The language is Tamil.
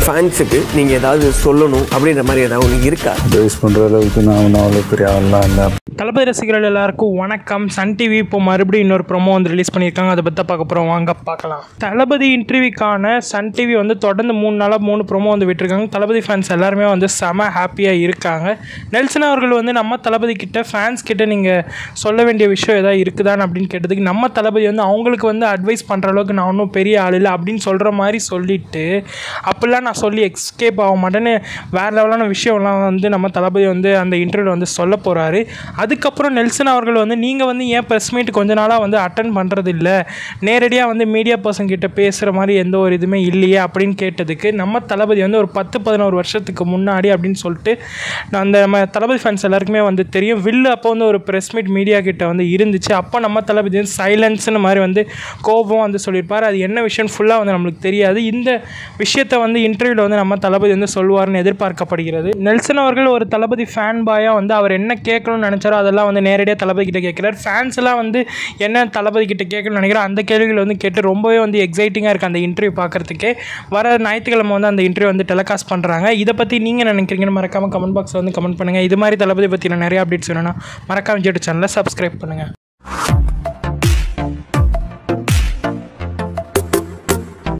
ஃபேன்ஸுக்கு நீங்கள் ஏதாவது சொல்லணும் அப்படின்ற மாதிரி ஏதாவது ஒன்று இருக்கா அட்வைஸ் பண்ணுற அளவுக்கு நான் ஒன்றும் அவ்வளோ பெரிய ஆள்லாம் இல்லை தளபதி ரசிகர்கள் எல்லாருக்கும் வணக்கம் சன் டிவி இப்போ மறுபடியும் இன்னொரு ப்ரோமோ வந்து ரிலீஸ் பண்ணியிருக்காங்க அதை பற்றி பார்க்க போகிறோம் வாங்க பார்க்கலாம் தளபதி இன்டர்வியூக்கான சன் டிவி வந்து தொடர்ந்து மூணு நாளாக மூணு ப்ரோமோ வந்து விட்டுருக்காங்க தளபதி ஃபேன்ஸ் எல்லாருமே வந்து செம ஹாப்பியாக இருக்காங்க நெல்சன் அவர்கள் வந்து நம்ம தளபதி கிட்ட ஃபேன்ஸ் கிட்ட நீங்கள் சொல்ல வேண்டிய விஷயம் ஏதாவது இருக்குதான்னு அப்படின்னு கேட்டதுக்கு நம்ம தளபதி வந்து அவங்களுக்கு வந்து அட்வைஸ் பண்ணுற அளவுக்கு நான் ஒன்றும் பெரிய ஆள் இல்லை அப்படின்னு சொல்கிற மாதிரி சொல்லிட்டு அப்படிலாம் நான் சொல்லி எஸ்கேப் ஆக மாட்டேன்னு வேறு லெவலான விஷயம்லாம் வந்து நம்ம தளபதி வந்து அந்த இன்டர்வியூவில் வந்து சொல்ல போகிறாரு அதுக்கப்புறம் நெல்சன் அவர்கள் வந்து நீங்கள் வந்து ஏன் ப்ரெஸ் மீட் கொஞ்ச நாளாக வந்து அட்டன் பண்ணுறது இல்லை நேரடியாக வந்து மீடியா பர்சன் கிட்ட பேசுகிற மாதிரி எந்த ஒரு இதுவுமே இல்லையே அப்படின்னு கேட்டதுக்கு நம்ம தளபதி வந்து ஒரு பத்து பதினோரு வருஷத்துக்கு முன்னாடி அப்படின்னு சொல்லிட்டு நான் அந்த நம்ம தளபதி ஃபேன்ஸ் எல்லாருக்குமே வந்து தெரியும் வில்லு அப்போ வந்து ஒரு ப்ரெஸ் மீட் மீடியா கிட்ட வந்து இருந்துச்சு அப்போ நம்ம தளபதி வந்து சைலன்ஸ்னு மாதிரி வந்து கோபம் வந்து சொல்லியிருப்பார் அது என்ன விஷயம் ஃபுல்லாக வந்து நம்மளுக்கு தெரியாது இந்த விஷயத்தை வந்து இன்டர்வியூவில் வந்து நம்ம தளபதி வந்து சொல்லுவார்னு எதிர்பார்க்கப்படுகிறது நெல்சன் அவர்கள் ஒரு தளபதி ஃபேன் பாயாக வந்து அவர் என்ன கேட்கணும்னு நினச்சாரோ அதெல்லாம் வந்து நேரடியாக தளபதி கிட்ட கேட்குறாரு ஃபேன்ஸ் எல்லாம் வந்து என்ன தளபதி கிட்ட கேட்கணும்னு நினைக்கிறோம் அந்த கேள்விகள் வந்து கேட்டு ரொம்பவே வந்து எக்ஸைட்டிங்காக இருக்குது அந்த இன்டர்வியூ பார்க்குறதுக்கே வர ஞாயிற்றுக்கிழமை வந்து அந்த இன்டர்வியூ வந்து டெலிகாஸ்ட் பண்ணுறாங்க இதை பற்றி நீங்கள் நினைக்கிறீங்கன்னு மறக்காமல் கமெண்ட் பாக்ஸில் வந்து கமெண்ட் பண்ணுங்கள் இது மாதிரி தளபதி பற்றின நிறைய அப்டேட்ஸ் வேணும்னா மறக்காம ஜெட்டு சேனலை சப்ஸ்கிரைப் பண்ணுங்கள்